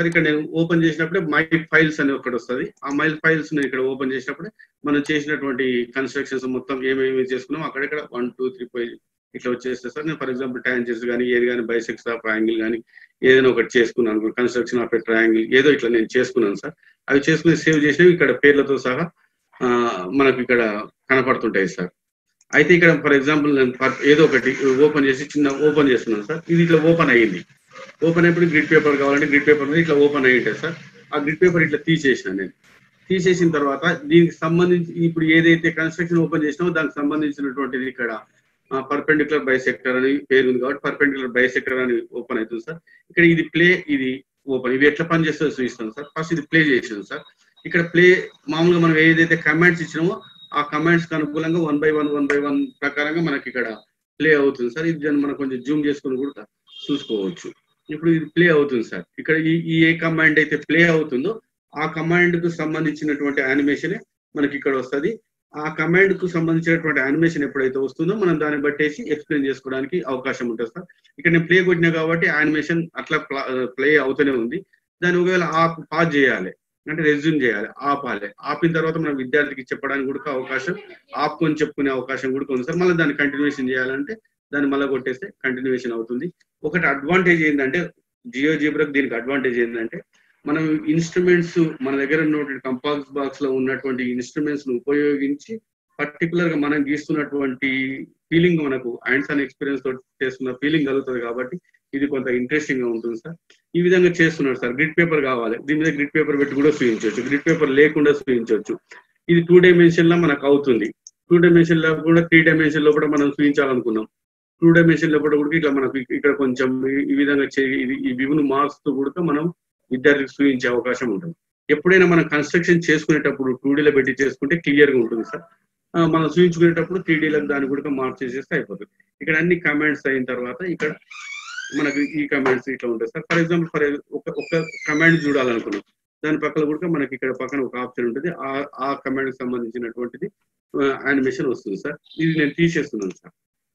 sir ఇక్కడ నేను open చేసినప్పుడే మై ఫైల్స్ అని ఒకటి వస్తుంది ఆ మై ఫైల్స్ నేను ఇక్కడ ఓపెన్ చేసినప్పుడే మనం చేసినటువంటి కన్స్ట్రక్షన్స్ మొత్తం ఏమేమి చేసుకున్నాం అక్కడక్కడ వన్ టూ త్రీ ఫైవ్ ఇట్లా వచ్చేస్తే సార్ నేను ఫర్ ఎగ్జాంపుల్ ట్యాంజెస్ కానీ ఏది కానీ బైసెక్స్ ఆఫ్ ట్రయాంగిల్ కానీ ఏదైనా ఒకటి చేసుకున్నాను కన్స్ట్రక్షన్ ఆఫ్ ఎ ట్రయాంగిల్ ఏదో ఇట్లా నేను చేసుకున్నాను సార్ అవి చేసుకుని సేవ్ చేసినవి ఇక్కడ పేర్లతో సహా ఆ, మనకు ఇక్కడ కనపడుతుంటాయి సార్ అయితే ఇక్కడ ఫర్ ఎగ్జాంపుల్ నేను ఫర్- ఏదో ఒకటి ఓపెన్ చేసి చిన్న ఓపెన్ చేస్తున్నాను సార్ ఇది ఇట్లా ఓపెన్ అయ్యింది ఓపెన్ అయినప్పుడు గ్రిడ్ పేపర్ కావాలంటే గ్రిడ్ పేపర్ మీద ఇట్లా ఓపెన్ అయ్యి ఉంటుంది సార్ ఆ గ్రిడ్ పేపర్ ఇట్లా తీసేసిన నేను తీసేసిన తర్వాత దీనికి సంబంధించి ఇప్పుడు ఏదైతే కన్స్ట్రక్షన్ ఓపెన్ చేసినామో దానికి సంబంధించినటువంటిది ఇక్కడ పర్పెండిక్యులర్ బైసెక్టర్ అని పేరు ఉంది కాబట్టి పర్పెండిక్యులర్ బైసెక్టర్ అని ఓపెన్ అవుతుంది సార్ ఇక్కడ ఇది ప్లే ఇది ఓపెన్ ఇవి ఎట్లా పనిచేస్తుందో చూపిస్తాను సార్ ఫస్ట్ ఇది ప్లే చేసాను సార్ ఇక్కడ ప్లే మామూలుగా మనం ఏదైతే కమాండ్స్ ఇచ్చినామో ఆ కమాండ్స్ కి అనుకూలంగా one by one one by one ప్రకారంగా మనకి ఇక్కడ ప్లే అవుతుంది సార్ ఇది దాన్ని మనం కొంచెం జూమ్ చేసుకుని కూడా చూసుకోవచ్చు ఇప్పుడు ఇది ప్లే అవుతుంది సార్ ఇక్కడ ఈ ఈ ఏ కమాండ్ అయితే ప్లే అవుతుందో ఆ కమాండ్ కు సంబంధించినటువంటి యానిమేషన్ మనకి ఇక్కడ వస్తుంది ఆ కమాండ్ కు సంబంధించినటువంటి యానిమేషన్ ఎప్పుడైతే వస్తుందో మనం దాన్ని బట్టేసి ఎక్స్ప్లెయిన్ చేసుకోవడానికి అవకాశం ఉంటుంది సార్ ఇక్కడ నేను ప్లే కొట్టినా కాబట్టి యానిమేషన్ అట్లా ప్లే అవుతూనే ఉంది దాన్ని ఒకవేళ ఆప్ పాజ్ చేయాలి అంటే రెజ్యూమ్ చేయాలి ఆపాలి ఆపిన తర్వాత మనం విద్యార్థికి చెప్పడానికి కూడా అవకాశం ఆపుకొని చెప్పుకునే అవకాశం కూడా ఉంది సార్ మళ్ళీ దాన్ని కంటిన్యూషన్ చేయాలంటే దాన్ని మళ్ళీ కొట్టేస్తే కంటిన్యూషన్ అవుతుంది ఒకటి అడ్వాంటేజ్ ఏంటంటే జియో జీబ్రకు దీనికి అడ్వాంటేజ్ ఏంటంటే మనం ఇన్స్ట్రుమెంట్స్ మన దగ్గర ఉన్నటువంటి కంపాస్ బాక్స్ లో ఉన్నటువంటి ఇన్స్ట్రుమెంట్స్ ను ఉపయోగించి పర్టికులర్ గా మనం గీస్తున్నటువంటి ఫీలింగ్ మనకు హ్యాండ్స్ ఆన్ ఎక్స్పీరియన్స్ తోటి చేస్తున్న ఫీలింగ్ కలుగుతుంది కాబట్టి ఇది కొంత ఇంట్రెస్టింగ్ గా ఉంటుంది సార్ ఈ విధంగా చేస్తున్నారు సార్ గ్రిడ్ పేపర్ కావాలి దీని మీద గ్రిడ్ పేపర్ పెట్టి కూడా చూపించవచ్చు గ్రిడ్ పేపర్ లేకుండా చూపించవచ్చు ఇది టూ డైమెన్షన్ లో మనకు అవుతుంది టూ డైమెన్షన్ లో కూడా త్రీ డైమెన్షన్ లో కూడా మనం చూపించాలనుకున్నాం టూ డైమెన్షన్ లో కూడా కూడా ఇట్లా మనకు ఇక్కడ కొంచెం ఈ- ఈ విధంగా చే- ఇది ఈ వివును మార్క్స్ తో కూడా మనం విద్యార్థికి చూపించే అవకాశం ఉంటుంది ఎప్పుడైనా మనం కన్స్ట్రక్షన్ చేసుకునేటప్పుడు టూ లో పెట్టి చేసుకుంటే క్లియర్ గా ఉంటుంది సార్ ఆ, మనం చూపించుకునేటప్పుడు త్రీ డీలకు దాన్ని కూడా మార్చేసేస్తే అయిపోతుంది ఇక్కడ అన్ని కమాండ్స్ అయిన తర్వాత ఇక్కడ మనకు ఈ కమాండ్స్ ఇట్లా ఉంటాయి సార్ ఫర్ ఎగ్జాంపుల్ ఫర్ ఒక ఒక కమాండ్ చూడాలనుకున్నాం దాని పక్కన కూడా మనకి ఇక్కడ పక్కన ఒక ఆప్షన్ ఉంటుంది ఆ ఆ కమాండ్ కి సంబంధించినటువంటిది యానిమేషన్ వస్తుంది సార్ ఇది నేను తీసేస్తున్నాను సార్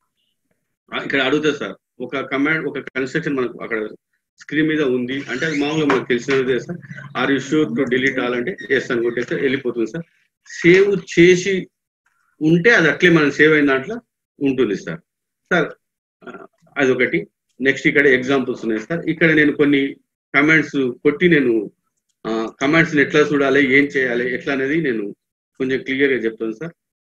ఆ, ఇక్కడ అడుగుతుంది సార్ ఒక కమాండ్ ఒక కన్స్ట్రక్షన్ మనకు అక్కడ స్క్రీన్ మీద ఉంది అంటే అది మామూలుగా మనకు తెలిసినదే sir are you sure to delete అవ్వాలంటే ఎస్ అని కొట్టేస్తే వెళ్ళిపోతుంది సార్ సేవ్ చేసి ఉంటే అది అట్లే మనం సేవ్ అయిన దాంట్లో ఉంటుంది సార్ సార్ ఆ, అదొకటి నెక్స్ట్ ఇక్కడ ఎగ్జాంపుల్స్ ఉన్నాయి సార్ ఇక్కడ నేను కొన్ని కమాండ్స్ కొట్టి నేను కమాండ్స్ ఎట్లా చూడాలి ఏం చేయాలి ఎట్లా అనేది నేను కొంచెం క్లియర్ గా చెప్తాను సార్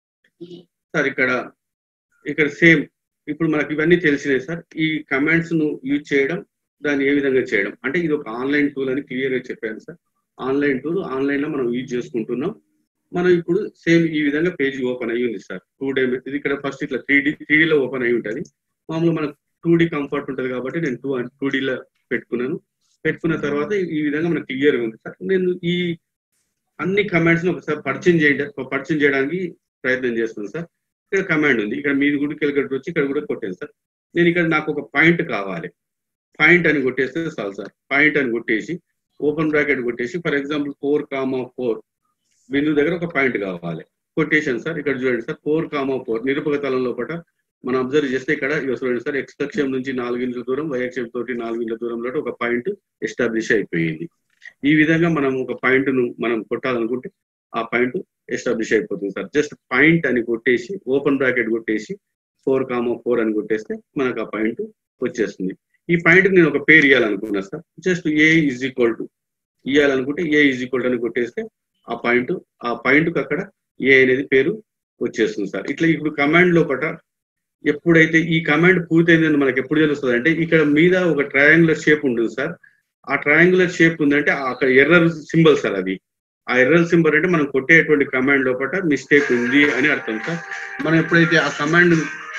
సార్ ఇక్కడ ఇక్కడ సేమ్ ఇప్పుడు మనకి ఇవన్నీ తెలిసినాయి సార్ ఈ కమాండ్స్ ను యూజ్ చేయడం దాన్ని ఏ విధంగా చేయడం అంటే ఇది ఒక ఆన్లైన్ టూల్ అని క్లియర్ గా చెప్పాను సార్ ఆన్లైన్ టూల్ ఆన్లైన్ లో మనం యూజ్ చేసుకుంటున్నాం మనం ఇప్పుడు సేమ్ ఈ విధంగా పేజ్ ఓపెన్ అయ్యి ఉంది సార్ టూ డే ఇది ఇక్కడ ఫస్ట్ ఇట్లా త్రీ డి త్రీ లో ఓపెన్ అయ్యి ఉంటుంది మామూలుగా మనకు టూ డి కంఫర్ట్ ఉంటుంది కాబట్టి నేను టూ టూ లో పెట్టుకున్నాను పెట్టుకున్న తర్వాత ఈ- ఈ విధంగా మనకు క్లియర్ గా ఉంది సార్ నేను ఈ అన్ని కమాండ్స్ ని ఒకసారి పరిచయం చేయడం పరిచయం చేయడానికి ప్రయత్నం చేస్తున్నాను సార్ ఇక్కడ కమాండ్ ఉంది ఇక్కడ మీది కూడా ఇక్కడ వచ్చి ఇక్కడ కూడా కొట్టాను సార్ నేను ఇక్కడ నాకు ఒక పాయింట్ కావాలి పాయింట్ అని కొట్టేస్తే చాలు సార్ పాయింట్ అని కొట్టేసి ఓపెన్ బ్రాకెట్ కొట్టేసి for example four comma four బిందు దగ్గర ఒక పాయింట్ కావాలి కొటేషన్ సార్ ఇక్కడ చూడండి సార్ ఫోర్ కామా ఫోర్ నిరుపక తలం లోపల మనం అబ్జర్వ్ చేస్తే ఇక్కడ ఇగో చూడండి సార్ ఎక్స్ అక్షం నుంచి నాలుగు ఇంట్ల దూరం వై అక్షం తోటి నాలుగు ఇంట్ల దూరంలో ఒక పాయింట్ ఎస్టాబ్లిష్ అయిపోయింది ఈ విధంగా మనం ఒక పాయింట్ ను మనం కొట్టాలనుకుంటే ఆ పాయింట్ ఎస్టాబ్లిష్ అయిపోతుంది సార్ జస్ట్ పాయింట్ అని కొట్టేసి ఓపెన్ బ్రాకెట్ కొట్టేసి ఫోర్ కామా ఫోర్ అని కొట్టేస్తే మనకు ఆ పాయింట్ వచ్చేస్తుంది ఈ పాయింట్ నేను ఒక పేరు ఇవ్వాలనుకున్నా sir just A is equal to ఇవ్వాలనుకుంటే ఏ ఈజ్ ఈక్వల్ అని కొట్టేస్తే ఆ పాయింట్ ఆ పాయింట్ కు అక్కడ ఏ అనేది పేరు వచ్చేస్తుంది సార్ ఇట్లా ఇప్పుడు కమాండ్ లోపల ఎప్పుడైతే ఈ కమాండ్ పూర్తయిందని మనకి ఎప్పుడు తెలుస్తుంది అంటే ఇక్కడ మీద ఒక ట్రయాంగులర్ షేప్ ఉంటుంది సార్ ఆ ట్రయాంగులర్ షేప్ ఉందంటే అక్కడ ఎర్రర్ సింబల్ సార్ అది ఆ ఎర్రర్ సింబల్ అంటే మనం కొట్టేటువంటి కమాండ్ లోపల మిస్టేక్ ఉంది అని అర్థం సార్ మనం ఎప్పుడైతే ఆ కమాండ్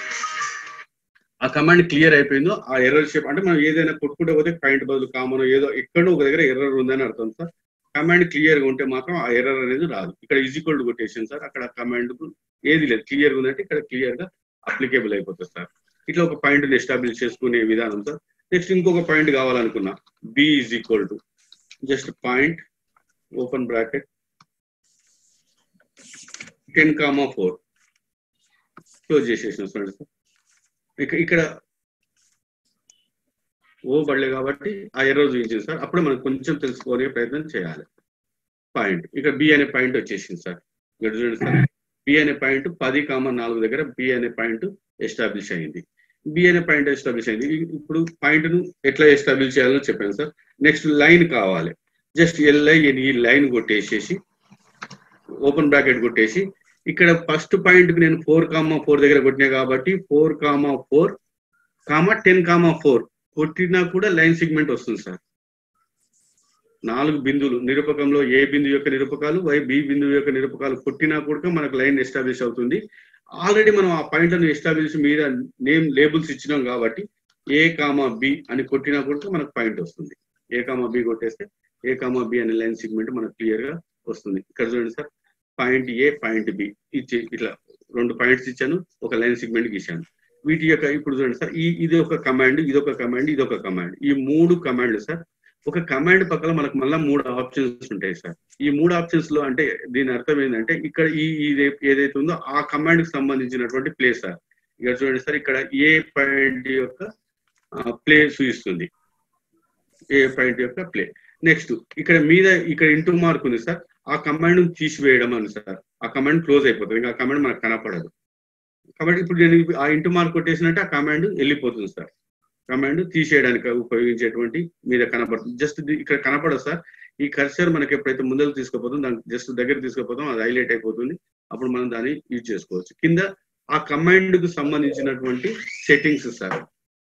ఆ కమాండ్ క్లియర్ అయిపోయిందో ఆ ఎర్రర్ షేప్ అంటే మనం ఏదైనా కొట్టుకుంటే పోతే పాయింట్ బదులు కామన్ ఏదో ఎక్కడో ఒక దగ్గర ఎర్రర్ ఉందని అర్థం సార్ కమాండ్ క్లియర్ గా ఉంటే మాత్రం ఆ ఎర్రర్ అనేది రాదు ఇక్కడ ఈక్వల్ టు కొటేషన్ సార్ అక్కడ కమాండ్ ఏది లేదు క్లియర్ ఉందంటే ఇక్కడ క్లియర్ గా అప్లికేబుల్ అయిపోతుంది సార్ ఇట్లా ఒక పాయింట్ ఎస్టాబ్లిష్ చేసుకునే విధానం సార్ నెక్స్ట్ ఇంకొక పాయింట్ కావాలనుకున్నా B is equal to just point open bracket ten comma four close చేసేసిన చూడండి సార్ ఇక ఇక్కడ ఓ పడలే కాబట్టి ఆ ఎర్రర్ చూపించింది సార్ అప్పుడు మనం కొంచెం తెలుసుకోనే ప్రయత్నం చేయాలి పాయింట్ ఇక్కడ బి అనే పాయింట్ వచ్చేసింది సార్ ఇక్కడ చూడండి సార్ బి అనే పాయింట్ పది కామ నాలుగు దగ్గర బి అనే పాయింట్ ఎస్టాబ్లిష్ అయింది బి అనే పాయింట్ ఎస్టాబ్లిష్ అయింది ఇ- ఇప్పుడు పాయింట్ ను ఎట్లా ఎస్టాబ్లిష్ చేయాలో చెప్పాను సార్ నెక్స్ట్ లైన్ కావాలి జస్ట్ ఎల్ఐ ఈ లైన్ కొట్టేసేసి ఓపెన్ బ్రాకెట్ కొట్టేసి ఇక్కడ ఫస్ట్ పాయింట్ కి నేను ఫోర్ కామా ఫోర్ దగ్గర కొట్టినా కాబట్టి four comma four comma ten comma four కొట్టినా కూడా లైన్ సెగ్మెంట్ వస్తుంది సార్ నాలుగు బిందువులు నిరూపకంలో ఏ బిందువు యొక్క నిరూపకాలు వై బి బిందువు యొక్క నిరూపకాలు కొట్టినా కూడా మనకు లైన్ ఎస్టాబ్లిష్ అవుతుంది ఆల్రెడీ మనం ఆ పాయింట్లను ఎస్టాబ్లిష్ మీద నేమ్ లేబుల్స్ ఇచ్చినాం కాబట్టి ఏ కామా బి అని కొట్టినా కూడా మనకు పాయింట్ వస్తుంది ఏ కామా బి కొట్టేస్తే ఏ కామా బి అనే లైన్ సెగ్మెంట్ మనకు క్లియర్ గా వస్తుంది ఇక్కడ చూడండి sir point A point B ఇచ్చి ఇట్లా రెండు పాయింట్స్ ఇచ్చాను ఒక లైన్ సెగ్మెంట్ గీశాను వీటి యొక్క ఇప్పుడు చూడండి సార్ ఈ ఇది ఒక కమాండ్ ఇది ఒక కమాండ్ ఇది ఒక కమాండ్ ఈ మూడు కమాండ్లు సార్ ఒక కమాండ్ పక్కన మనకు మళ్ళీ మూడు ఆప్షన్స్ ఉంటాయి సార్ ఈ మూడు ఆప్షన్స్ లో అంటే దీని అర్థం ఏంటంటే ఇక్కడ ఈ ఇది ఏదైతే ఉందో ఆ కమాండ్ కి సంబంధించినటువంటి ప్లే సార్ ఇక్కడ చూడండి సార్ ఇక్కడ ఏ పాయింట్ యొక్క ప్లే చూపిస్తుంది ఏ పాయింట్ యొక్క ప్లే నెక్స్ట్ ఇక్కడ మీద ఇక్కడ ఇంటూ మార్క్ ఉంది సార్ ఆ కమాండ్ తీసివేయడం అని సార్ ఆ కమాండ్ క్లోజ్ అయిపోతుంది ఇంకా ఆ కమాండ్ మనకు కనపడదు కాబట్టి ఇప్పుడు నేను ఆ ఇంటూ మార్క్ కొట్టేసినట్టు ఆ కమాండ్ వెళ్ళిపోతుంది సార్ కమాండ్ తీసేయడానికి ఉపయోగించేటువంటి మీద కనపడుతుంది జస్ట్ ఇక్కడ కనపడదు సార్ ఈ కర్సర్ మనకి ఎప్పుడైతే ముందరకు తీసుకుపోతుందో దానికి జస్ట్ దగ్గర తీసుకుపోతాం అది హైలైట్ అయిపోతుంది అప్పుడు మనం దాన్ని యూజ్ చేసుకోవచ్చు కింద ఆ కమాండ్ కు సంబంధించినటువంటి సెట్టింగ్స్ సార్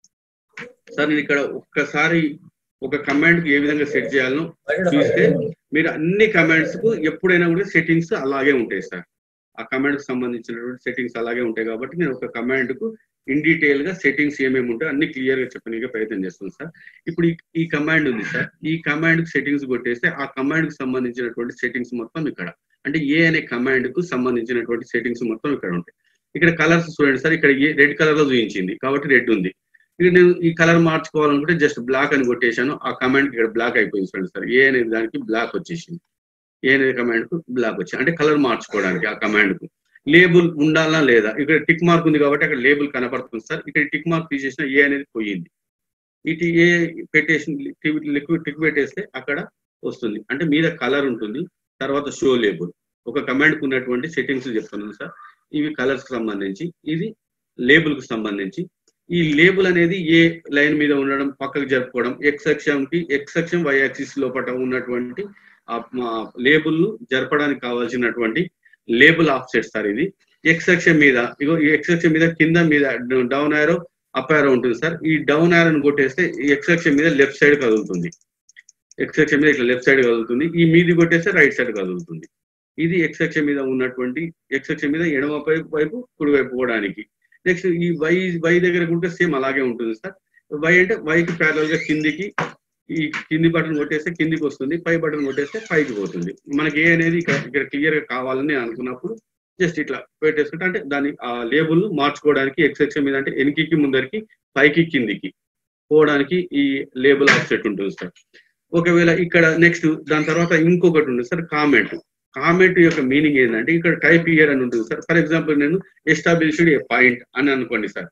సార్ నేను ఇక్కడ ఒక్కసారి ఒక కమాండ్ కి ఏ విధంగా సెట్ చేయాలనో చూస్తే మీరు అన్ని కమాండ్స్ కు ఎప్పుడైనా కూడా సెట్టింగ్స్ అలాగే ఉంటాయి సార్ ఆ కమాండ్ కి సంబంధించినటువంటి సెట్టింగ్స్ అలాగే ఉంటాయి కాబట్టి నేను ఒక కమాండ్ కు ఇన్ డీటెయిల్ గా సెట్టింగ్స్ ఏమేమి ఉంటాయో అన్ని క్లియర్ గా చెప్పడానికి ప్రయత్నం చేస్తాను సార్ ఇప్పుడు ఈ- ఈ కమాండ్ ఉంది సార్ ఈ కమాండ్ కి సెట్టింగ్స్ కొట్టేస్తే ఆ కమాండ్ కి సంబంధించినటువంటి సెట్టింగ్స్ మొత్తం ఇక్కడ అంటే ఏ అనే కమాండ్ కు సంబంధించినటువంటి సెట్టింగ్స్ మొత్తం ఇక్కడ ఉంటాయి ఇక్కడ కలర్స్ చూడండి సార్ ఇక్కడ ఏ రెడ్ కలర్ లో చూపించింది కాబట్టి రెడ్ ఉంది ఇక్కడ నేను ఈ కలర్ మార్చుకోవాలనుకుంటే జస్ట్ బ్లాక్ అని కొట్టేశాను ఆ కమాండ్ ఇక్కడ బ్లాక్ అయిపోయింది చూడండి సార్ ఏ అనేది దానికి బ్లాక్ వచ్చేసింది ఏ అనే కమాండ్ కు బ్లాక్ వచ్చింది అంటే కలర్ మార్చుకోవడానికి ఆ కమాండ్ కు లేబుల్ ఉండాలా లేదా ఇక్కడ టిక్ మార్క్ ఉంది కాబట్టి అక్కడ లేబుల్ కనపడుతుంది సార్ ఇక్కడ టిక్ మార్క్ తీసేసిన ఏ అనేది పోయింది ఇటు ఏ పెట్టేసి లిక్విడ్ టిక్ పెట్టేస్తే అక్కడ వస్తుంది అంటే మీద కలర్ ఉంటుంది తర్వాత షో లేబుల్ ఒక కమాండ్ కు ఉన్నటువంటి సెట్టింగ్స్ చెప్తున్నాను సార్ ఇవి కలర్స్ కి సంబంధించి ఇది లేబుల్ కు సంబంధించి ఈ లేబుల్ అనేది ఏ లైన్ మీద ఉండడం పక్కకు జరుపుకోవడం ఎక్స్ అక్షం కి ఎక్స్ అక్షం వై యాక్సిస్ లోపల ఉన్నటువంటి ఆ లేబుల్ ను జరపడానికి కావాల్సినటువంటి లేబుల్ ఆఫ్సెట్ సార్ ఇది ఎక్స్ అక్షం మీద ఇగో ఈ ఎక్స్ అక్షం మీద కింద మీద డౌన్ ఆరో అప్ ఆరో ఉంటుంది సార్ ఈ డౌన్ ఆరోని కొట్టేస్తే ఈ ఎక్స్ అక్షం మీద లెఫ్ట్ సైడ్ కదులుతుంది ఎక్స్ అక్షం మీద ఇట్లా లెఫ్ట్ సైడ్ కదులుతుంది ఈ మీది కొట్టేస్తే రైట్ సైడ్ కదులుతుంది ఇది ఎక్స్ అక్షం మీద ఉన్నటువంటి ఎక్స్ అక్షం మీద ఎడమ వైపు వైపు కుడి వైపు పోవడానికి నెక్స్ట్ ఈ వై వై దగ్గర కూడా సేమ్ అలాగే ఉంటుంది సార్ వై అంటే వైకి ప్యారల్ గా కిందికి ఈ కింది బటన్ కొట్టేస్తే కిందికి వస్తుంది పై బటన్ కొట్టేస్తే పైకి పోతుంది మనకి ఏ అనేది ఇక్కడ ఇక్కడ క్లియర్ గా కావాలని అనుకున్నప్పుడు జస్ట్ ఇట్లా పెట్టేసుకుంటే అంటే దాని ఆ లేబుల్ మార్చుకోవడానికి ఎక్స్ ఎక్స్ మీద అంటే వెనక్కి ముందరికి పైకి కిందికి పోవడానికి ఈ లేబుల్ ఆఫ్సెట్ ఉంటుంది సార్ ఒకవేళ ఇక్కడ నెక్స్ట్ దాని తర్వాత ఇంకొకటి ఉంది సార్ కామెంట్ కామెంట్ యొక్క మీనింగ్ ఏంటంటే ఇక్కడ టైప్ ఇయర్ అని ఉంటుంది సార్ ఫర్ ఎగ్జాంపుల్ నేను ఎస్టాబ్లిష్డ్ ఏ పాయింట్ అని అనుకోండి సార్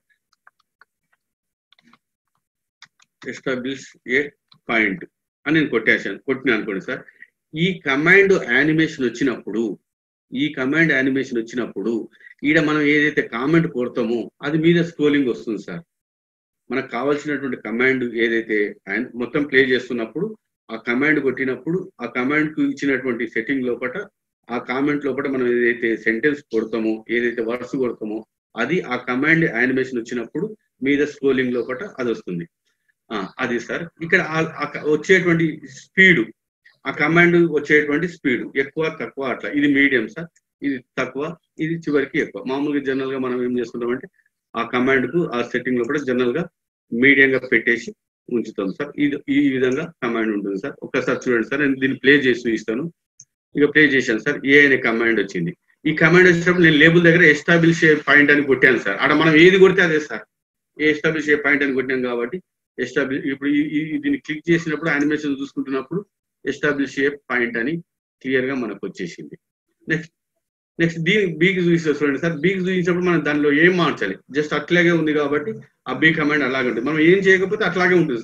ఎస్టాబ్లిష్ ఏ పాయింట్ అని నేను కొట్టేశాను కొట్టిన అనుకోండి సార్ ఈ కమాండ్ యానిమేషన్ వచ్చినప్పుడు ఈ కమాండ్ యానిమేషన్ వచ్చినప్పుడు ఈడ మనం ఏదైతే కామెంట్ కొడతామో అది మీద స్క్రోలింగ్ వస్తుంది సార్ మనకు కావాల్సినటువంటి కమాండ్ ఏదైతే ఆయన- మొత్తం ప్లే చేస్తున్నప్పుడు ఆ కమాండ్ కొట్టినప్పుడు ఆ కమాండ్ కు ఇచ్చినటువంటి సెట్టింగ్ లోపల ఆ కామెంట్ లోపల మనం ఏదైతే సెంటెన్స్ కొడతామో ఏదైతే వర్డ్స్ కొడతామో అది ఆ కమాండ్ యానిమేషన్ వచ్చినప్పుడు మీద స్క్రోలింగ్ లోపల అది వస్తుంది ఆ, అది సార్ ఇక్కడ ఆ- ఆ క- వచ్చేటువంటి స్పీడ్ ఆ కమాండ్ వచ్చేటువంటి స్పీడ్ ఎక్కువ తక్కువ అట్లా ఇది మీడియం సార్ ఇది తక్కువ ఇది చివరికి ఎక్కువ మామూలుగా జనరల్ గా మనం ఏం చేసుకుంటామంటే ఆ కమాండ్ కు ఆ సెట్టింగ్ లోపల జనరల్ గా మీడియం గా పెట్టేసి ఉంచుతాం సార్ ఇది ఈ విధంగా కమాండ్ ఉంటుంది సార్ ఒక్కసారి చూడండి సార్ నేను దీన్ని ప్లే చేసి చూపిస్తాను ఇక ప్లే చేశాను సార్ ఏ అనే కమాండ్ వచ్చింది ఈ కమాండ్ వచ్చినప్పుడు నేను లేబుల్ దగ్గర ఎస్టాబ్లిష్ పాయింట్ అని కొట్టాను సార్ అక్కడ మనం ఏది కొడితే అదే సార్ ఏ ఎస్టాబ్లిష్ పాయింట్ అని కొట్టాం కాబట్టి ఎస్టాబ్లిష్ ఇప్పుడు ఈ- ఈ- దీన్ని క్లిక్ చేసినప్పుడు యానిమేషన్ చూసుకుంటున్నప్పుడు ఎస్టాబ్లిష్ ఏ పాయింట్ అని క్లియర్ గా మనకు వచ్చేసింది నెక్స్ట్ నెక్స్ట్ దీని బీకి చూపిస్తే చూడండి సార్ బీకి చూపించినప్పుడు మనం దానిలో ఏం మార్చాలి జస్ట్ అట్లాగే ఉంది కాబట్టి ఆ బీ కమాండ్ అలాగే ఉంటుంది మనం ఏం చేయకపోతే అట్లాగే ఉంటుంది సార్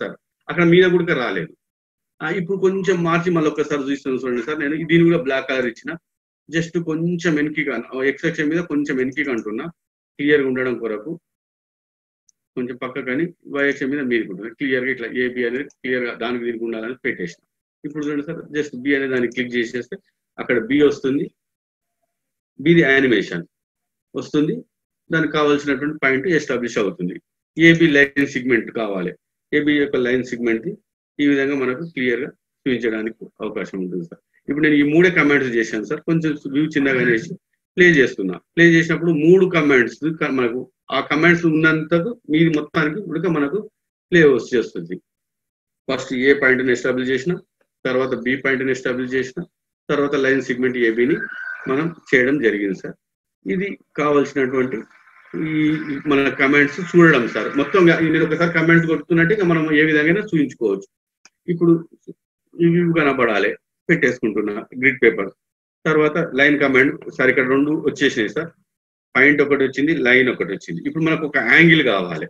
అక్కడ మీద కూడా రాలేదు ఆ, ఇప్పుడు కొంచెం మార్చి మళ్ళీ ఒక్కసారి చూస్తాను చూడండి సార్ నేను దీని కూడా బ్లాక్ కలర్ ఇచ్చిన జస్ట్ కొంచెం వెనక్కి ఎక్స్ అక్షం మీద కొంచెం వెనక్కి అంటున్నా క్లియర్గా ఉండడం కొరకు కొంచెం పక్క కానీ వై అక్షం మీద మీదకి ఉంటుంది క్లియర్గా ఇట్లా ఏబి అనేది క్లియర్గా దానికి దీనికి ఉండాలని పెట్టేసిన ఇప్పుడు చూడండి సార్ జస్ట్ బి అనే దాన్ని క్లిక్ చేసేస్తే అక్కడ బి వస్తుంది బిది యానిమేషన్ వస్తుంది దానికి కావాల్సినటువంటి పాయింట్ ఎస్టాబ్లిష్ అవుతుంది ఏబి లైన్ సిగ్మెంట్ కావాలి ఏబి యొక్క లైన్ సిగ్మెంట్ ఈ విధంగా మనకు క్లియర్ గా చూపించడానికి అవకాశం ఉంటుంది సార్ ఇప్పుడు నేను ఈ మూడే కమాండ్స్ చేశాను సార్ కొంచెం వ్యూ చిన్నగా వేసి ప్లే చేస్తున్నా ప్లే చేసినప్పుడు మూడు కమాండ్స్ మనకు ఆ కమాండ్స్ ఉన్నంతకు మీది మొత్తానికి ఉడక మనకు ప్లే వచ్చేస్తుంది ఫస్ట్ ఏ పాయింట్ని ఎస్టాబ్లిష్ చేసిన తర్వాత బి పాయింట్ని ఎస్టాబ్లిష్ చేసిన తర్వాత లైన్ సిగ్మెంట్ ఏబిని మనం చేయడం జరిగింది సార్ ఇది కావాల్సినటువంటి ఈ ఈ మన కమెంట్స్ చూడడం సార్ మొత్తం నేను ఒకసారి కమెంట్స్ కొడుతున్నట్టు ఇక మనం ఏ విధంగా చూపించుకోవచ్చు ఇప్పుడు ఇవి కనపడాలి పెట్టేసుకుంటున్నా గ్రిడ్ పేపర్ తర్వాత లైన్ కమాండ్ సార్ ఇక్కడ రెండు వచ్చేసినాయి సార్ పాయింట్ ఒకటి వచ్చింది లైన్ ఒకటి వచ్చింది ఇప్పుడు మనకు ఒక యాంగిల్ కావాలి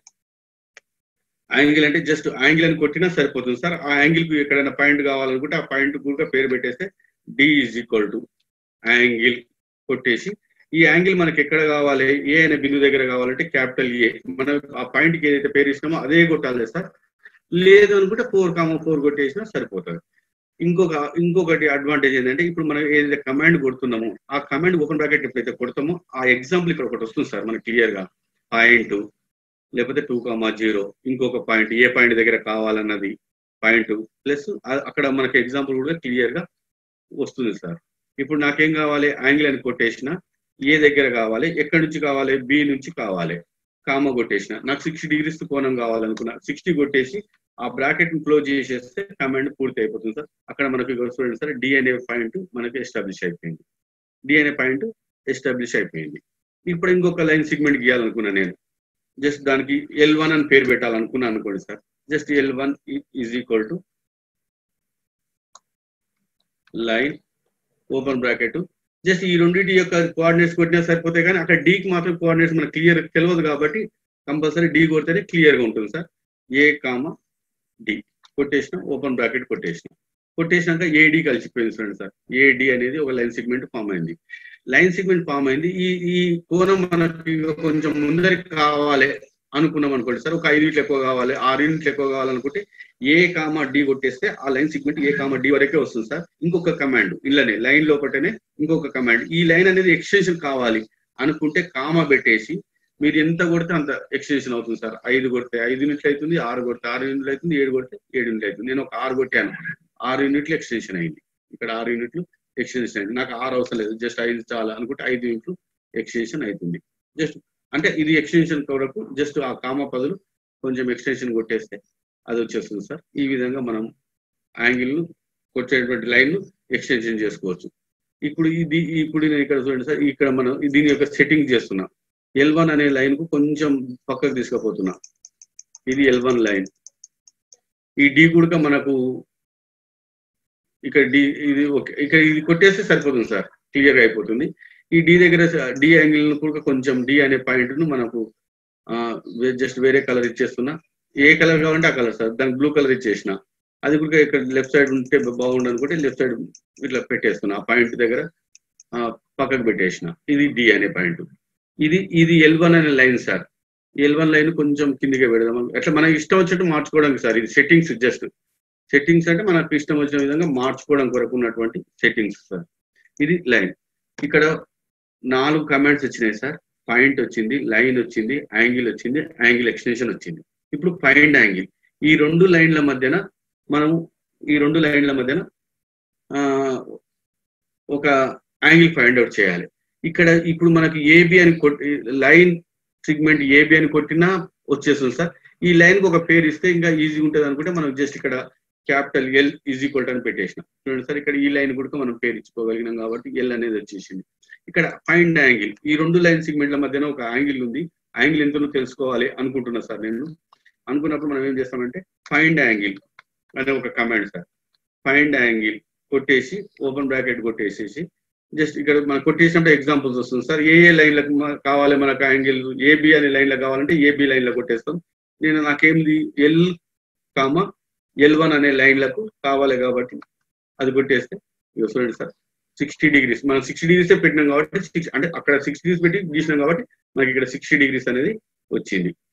యాంగిల్ అంటే జస్ట్ యాంగిల్ అని కొట్టినా సరిపోతుంది సార్ ఆ యాంగిల్ కు ఎక్కడైనా పాయింట్ కావాలనుకుంటే ఆ పాయింట్ కూడా పేరు పెట్టేస్తే D is equal to angle కొట్టేసి ఈ యాంగిల్ మనకి ఎక్కడ కావాలి ఏ అనే బిందు దగ్గర కావాలంటే క్యాపిటల్ ఏ మనం ఆ పాయింట్ కి ఏదైతే పేరు ఇచ్చినామో అదే కొట్టాలి సార్ లేదు అనుకుంటే ఫోర్ కామ ఫోర్ కొట్టేసినా సరిపోతుంది ఇంకొక ఇంకొకటి అడ్వాంటేజ్ ఏంటంటే ఇప్పుడు మనం ఏదైతే కమాండ్ కొడుతున్నామో ఆ కమాండ్ ఓపెన్ బ్రాకెట్ ఎప్పుడైతే కొడతామో ఆ ఎగ్జాంపుల్ ఇక్కడ ఒకటి వస్తుంది సార్ మనకి క్లియర్ గా పాయింట్ లేకపోతే టూ కామా జీరో ఇంకొక పాయింట్ ఏ పాయింట్ దగ్గర కావాలన్నది పాయింట్ ప్లస్ అక్కడ మనకి ఎగ్జాంపుల్ కూడా క్లియర్ గా వస్తుంది సార్ ఇప్పుడు నాకేం కావాలి యాంగిల్ అని కొట్టేసిన ఏ దగ్గర కావాలి ఎక్కడి నుంచి కావాలి బి నుంచి కావాలి కామ కొట్టేసిన నాకు సిక్స్టీ డిగ్రీస్ కోణం కావాలనుకున్నా సిక్స్టీ కొట్టేసి ఆ బ్రాకెట్ ని క్లోజ్ చేసేస్తే కమాండ్ పూర్తి అయిపోతుంది సార్ అక్కడ మనకి ఇక్కడ చూడండి సార్ డి అనే పాయింట్ మనకి ఎస్టాబ్లిష్ అయిపోయింది డి అనే పాయింట్ ఎస్టాబ్లిష్ అయిపోయింది ఇప్పుడు ఇంకొక లైన్ సిగ్మెంట్ గీయాలనుకున్నా నేను జస్ట్ దానికి ఎల్ వన్ అని పేరు పెట్టాలనుకున్నా అనుకోండి sir just L one is equal to line open bracket just ఈ రెండింటి యొక్క కోఆర్డినేట్స్ కొట్టినా సరిపోతాయి కానీ అక్కడ డీకి మాత్రం కోఆర్డినేట్స్ మనకు క్లియర్ తెలియదు కాబట్టి కంపల్సరీ డి కొడితేనే క్లియర్ గా ఉంటుంది సార్ ఏ కామ డి కొట్టేసిన ఓపెన్ బ్రాకెట్ కొట్టేసిన కొట్టేసినాక ఏడి కలిసిపోయింది చూడండి సార్ ఏడి అనేది ఒక లైన్ సెగ్మెంట్ ఫామ్ అయింది లైన్ సెగ్మెంట్ ఫామ్ అయింది ఈ ఈ కోణం మనకి కొంచెం ముందరికి కావాలి అనుకున్నాం అనుకోండి సార్ ఒక ఐదు యూనిట్లు ఎక్కువ కావాలి ఆరు యూనిట్లు ఎక్కువ కావాలనుకుంటే ఏ కామా డి కొట్టేస్తే ఆ line segment A comma D వరకే వస్తుంది సార్ ఇంకొక కమాండ్ ఇళ్ళనే లైన్ లోపటనే ఇంకొక కమాండ్ ఈ లైన్ అనేది ఎక్స్టెన్షన్ కావాలి అనుకుంటే కామా పెట్టేసి మీరు ఎంత కొడితే అంత ఎక్స్టెన్షన్ అవుతుంది సార్ ఐదు కొడితే ఐదు యూనిట్లు అవుతుంది ఆరు కొడితే ఆరు యూనిట్లు అవుతుంది ఏడు కొడితే ఏడు యూనిట్లు అవుతుంది నేను ఒక ఆరు కొట్టాను ఆరు యూనిట్లు ఎక్స్టెన్షన్ అయింది ఇక్కడ ఆరు యూనిట్లు ఎక్స్టెన్షన్ అయింది నాకు ఆరు అవసరం లేదు జస్ట్ ఐదు చాలు అనుకుంటే ఐదు యూనిట్లు ఎక్స్టెన్షన్ అవుతుంది జస్ట్ అంటే ఇది ఎక్స్టెన్షన్ కొరకు జస్ట్ ఆ కామ పదులు కొంచెం ఎక్స్టెన్షన్ కొట్టేస్తే అది వచ్చేస్తుంది సార్ ఈ విధంగా మనం యాంగిల్ ను కొట్టేటువంటి లైన్ ను ఎక్స్టెన్షన్ చేసుకోవచ్చు ఇప్పుడు ఇది ఇప్పుడు నేను ఇక్కడ చూడండి సార్ ఇక్కడ మనం దీని యొక్క సెట్టింగ్ చేస్తున్నాం ఎల్ వన్ అనే లైన్ కు కొంచెం పక్కకు తీసుకుపోతున్నా ఇది ఎల్ వన్ లైన్ ఈ డి కూడా మనకు ఇక్కడ డి ఇది ఓకే ఇక్కడ ఇది కొట్టేస్తే సరిపోతుంది సార్ క్లియర్ గా అయిపోతుంది ఈ డి దగ్గర డి యాంగిల్ ను కూడా కొంచెం డి అనే పాయింట్ ను మనకు జస్ట్ వేరే కలర్ ఇచ్చేస్తున్నా ఏ కలర్ కావాలంటే ఆ కలర్ సార్ దానికి బ్లూ కలర్ ఇచ్చేసిన అది కూడా ఇక్కడ లెఫ్ట్ సైడ్ ఉంటే బాగుండు అనుకుంటే లెఫ్ట్ సైడ్ ఇట్లా పెట్టేస్తున్నా ఆ పాయింట్ దగ్గర పక్కకు పెట్టేసిన ఇది డి అనే పాయింట్ ఇది ఇది ఎల్ వన్ అనే line sir L one line కొంచెం కిందికి పెడదాం అట్లా మనకి ఇష్టం వచ్చినట్టు మార్చుకోవడానికి సార్ ఇది సెట్టింగ్స్ జస్ట్ సెట్టింగ్స్ అంటే మనకు ఇష్టం వచ్చిన విధంగా మార్చుకోవడం కొరకు ఉన్నటువంటి సెట్టింగ్స్ సార్ ఇది లైన్ ఇక్కడ నాలుగు కమాండ్స్ వచ్చినాయి సార్ పాయింట్ వచ్చింది లైన్ వచ్చింది యాంగిల్ వచ్చింది యాంగిల్ ఎక్స్టెన్షన్ వచ్చింది ఇప్పుడు ఫైండ్ యాంగిల్ ఈ రెండు లైన్ల మధ్యన మనం ఈ రెండు లైన్ల మధ్యన ఒక యాంగిల్ ఫైండ్ అవుట్ చేయాలి ఇక్కడ ఇప్పుడు మనకి ఏబి అని కొట్టి లైన్ సిగ్మెంట్ ఏబి అని కొట్టినా వచ్చేస్తుంది సార్ ఈ లైన్ కి ఒక పేరు ఇస్తే ఇంకా ఈజీ ఉంటుంది అనుకుంటే మనం జస్ట్ ఇక్కడ క్యాపిటల్ ఎల్ ఈజ్ ఈక్వల్ అని పెట్టేసిన చూడండి సార్ ఇక్కడ ఈ లైన్ కూడా మనం పేరు ఇచ్చుకోగలిగినాం కాబట్టి ఎల్ అనేది వచ్చేసింది ఇక్కడ ఫైండ్ యాంగిల్ ఈ రెండు లైన్ సిగ్మెంట్ల మధ్యన ఒక యాంగిల్ ఉంది యాంగిల్ ఎంతనో తెలుసుకోవాలి అనుకుంటున్నా సార్ నేను అనుకున్నప్పుడు మనం ఏం చేస్తామంటే ఫైండ్ యాంగిల్ అనే ఒక కమాండ్ సార్ ఫైండ్ యాంగిల్ కొట్టేసి ఓపెన్ బ్రాకెట్ కొట్టేసేసి జస్ట్ ఇక్కడ మనం కొట్టేసినప్పుడు ఎగ్జాంపుల్స్ వస్తుంది సార్ ఏ ఏ లైన్లకు కావాలి మనకు యాంగిల్ ఏబి అనే లైన్లో కావాలంటే ఏబి లైన్లో కొట్టేస్తాం నేను నాకేంది ఎల్ కామ ఎల్ వన్ అనే లైన్లకు కావాలి కాబట్టి అది కొట్టేస్తే ఇక చూడండి సార్ సిక్స్టీ డిగ్రీస్ మనం సిక్స్టీ డిగ్రీస్ పెట్టినాం కాబట్టి సిక్స్ అంటే అక్కడ సిక్స్ డిగ్రీస్ పెట్టి గీసినాం కాబట్టి మనకి ఇక్కడ సిక్స్టీ డిగ్రీస్ అనేది వచ్చింది